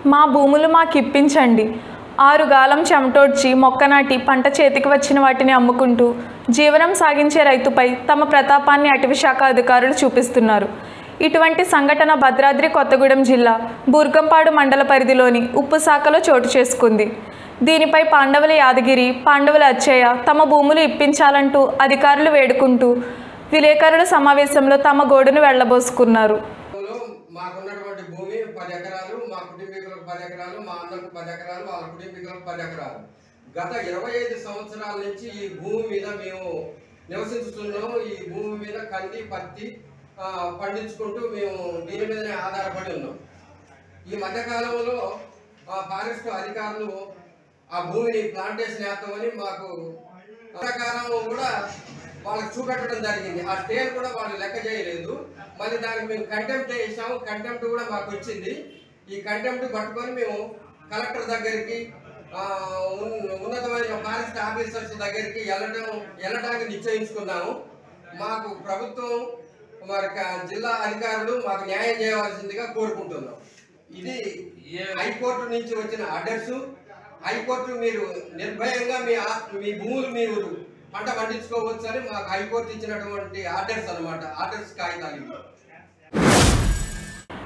మా భూములు మాకు ఇప్పించండి ఆరు గాలం చెమటోడ్చి మొక్క నాటి పంట చేతికి వచ్చిన వాటిని అమ్ముకుంటూ జీవనం సాగించే రైతుపై తమ ప్రతాపాన్ని అటవీ శాఖ అధికారులు చూపిస్తున్నారు ఇటువంటి సంఘటన భద్రాద్రి కొత్తగూడెం జిల్లా బూర్గంపాడు మండల పరిధిలోని ఉప్పు శాఖలో చోటు చేసుకుంది దీనిపై పాండవుల యాదగిరి పాండవుల అచ్చయ్య తమ భూములు ఇప్పించాలంటూ అధికారులు వేడుకుంటూ విలేకరుల సమావేశంలో తమ గోడును వెళ్లబోసుకున్నారు లో మాకున్నటువంటి భూమి పది ఎకరాలు మా కుటుంబీకులకు పది ఎకరాలు మా అన్నకు పది ఎకరాలు వాళ్ళ కుటుంబీకులకు పది ఎకరాలు గత ఇరవై ఐదు సంవత్సరాల నుంచి ఈ భూమి మీద మేము నివసిస్తున్నాము ఈ భూమి మీద కంది పత్తి ఆ, పండించుకుంటూ మేము దీని మీదనే ఆధారపడి ఉన్నాం ఈ మధ్యకాలంలో ఆ ఫారెస్ట్ అధికారులు ఆ భూమిని ప్లాంటేషన్ వేస్తామని మాకు ప్రకారం కూడా వాళ్ళకి చూపెట్టడం జరిగింది ఆ స్టేల్ కూడా వాళ్ళు లెక్క చేయలేదు మళ్ళీ దానికి మేము కంటెంప్ట్ చేసాము కంటెంప్ట్ కూడా మాకు వచ్చింది ఈ కంటెంప్ట్ పట్టుకొని మేము కలెక్టర్ దగ్గరికి ఆ, ఉన్- ఉన్నతమైన ఫారెస్ట్ ఆఫీసర్స్ దగ్గరికి వెళ్ళడం వెళ్ళడానికి నిశ్చయించుకున్నాము మాకు ప్రభుత్వం మరి క- జిల్లా అధికారులు మాకు న్యాయం చేయవలసిందిగా కోరుకుంటున్నాం ఇది హైకోర్టు నుంచి వచ్చిన ఆర్డర్స్ హైకోర్టు మీరు నిర్భయంగా మీ ఆ- మీ భూములు మీరు పంట పండించుకోవచ్చు అని మాకు హైకోర్టు ఇచ్చినటువంటి ఆర్డర్స్ అన్నమాట ఆర్డర్స్ కాగితాలు ఇవి